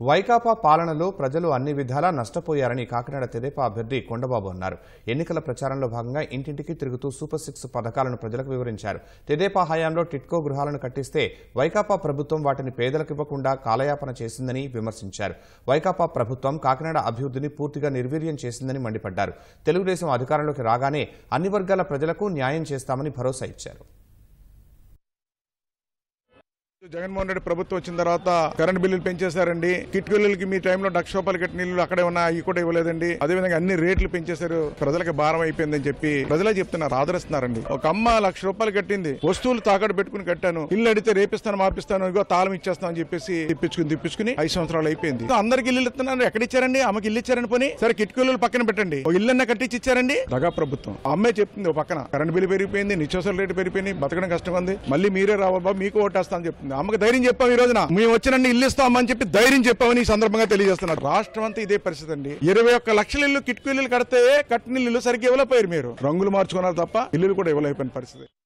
వైకాపా పాలనలో ప్రజలు అన్ని విధాలా నష్టపోయారని కాకినాడ తెదేపా అభ్యర్థి కొండబాబు అన్నారు ఎన్నికల ప్రచారంలో భాగంగా ఇంటింటికి తిరుగుతూ సూపర్ సిక్స్ పథకాలను ప్రజలకు వివరించారు తెదేపా హయాంలో టిట్కో గృహాలను కట్టిస్తే వైకాపా ప్రభుత్వం వాటిని పేదలకు ఇవ్వకుండా కాలయాపన చేసిందని విమర్శించారు వైకాపా ప్రభుత్వం కాకినాడ అభివృద్ధిని పూర్తిగా నిర్వీర్యం చేసిందని మండిపడ్డారు తెలుగుదేశం అధికారంలోకి రాగానే అన్ని వర్గాల ప్రజలకు న్యాయం చేస్తామని భరోసా ఇచ్చారు జగన్మోహన్ రెడ్డి ప్రభుత్వం వచ్చిన తర్వాత కరెంట్ బిల్లులు పెంచేశారండి కిట్కూలీలకి మీ టైంలో లక్ష రూపాయలు కట్టిన నీళ్లు అక్కడే ఉన్నా అవి కూడా ఇవ్వలేదండి అదేవిధంగా అన్ని రేట్లు పెంచేశారు ప్రజలకు భారం అయిపోయిందని చెప్పి ప్రజలే చెప్తున్నారు ఆదరిస్తున్నారండి ఒక అమ్మ లక్ష రూపాయలు కట్టింది వస్తువులు తాకట్టు పెట్టుకుని కట్టాను ఇల్లు అడిగితే రేపిస్తాను మార్పిస్తాను ఇగో తాళం ఇచ్చేస్తాను అని చెప్పేసి తిప్పించుకుని తిప్పించుకుని ఐదు సంవత్సరాలు అయిపోయింది అందరికి ఇల్లు ఇస్తున్నారు ఎక్కడ ఇచ్చారండి ఆమెకి ఇల్లు ఇచ్చారని పోనీ సరే కిట్కూలీలు పక్కన పెట్టండి ఓ ఇల్లన్న కట్టించి ఇచ్చారండి దగా ప్రభుత్వం ఆ అమ్మాయి చెప్తుంది ఓ పక్కన కరెంట్ బిల్లు పెరిగిపోయింది నిత్యావసర రేటు పెరిగిపోయింది బతకడం కష్టంగా ఉంది మళ్ళీ మీరే రావాలి బాబు మీకు ఓటేస్తామని చెప్తుంది అమ్మకి ధైర్యం చెప్పాం ఈ రోజున మేము వచ్చినండి ఇల్లు ఇస్తామని చెప్పి ధైర్యం చెప్పామని ఈ సందర్భంగా తెలియజేస్తున్నారు రాష్ట్రం అంతా ఇదే పరిస్థితి అండి ఇరవై ఒక్క లక్షల ఇల్లు కిట్కూ ఇల్లు కడితే కట్టిన ఇల్లు సరిగ్గా ఇవ్వలేకపోయారు మీరు రంగులు మార్చుకున్నారు తప్ప ఇల్లులు కూడా ఇవ్వలేకపోయిన పరిస్థితి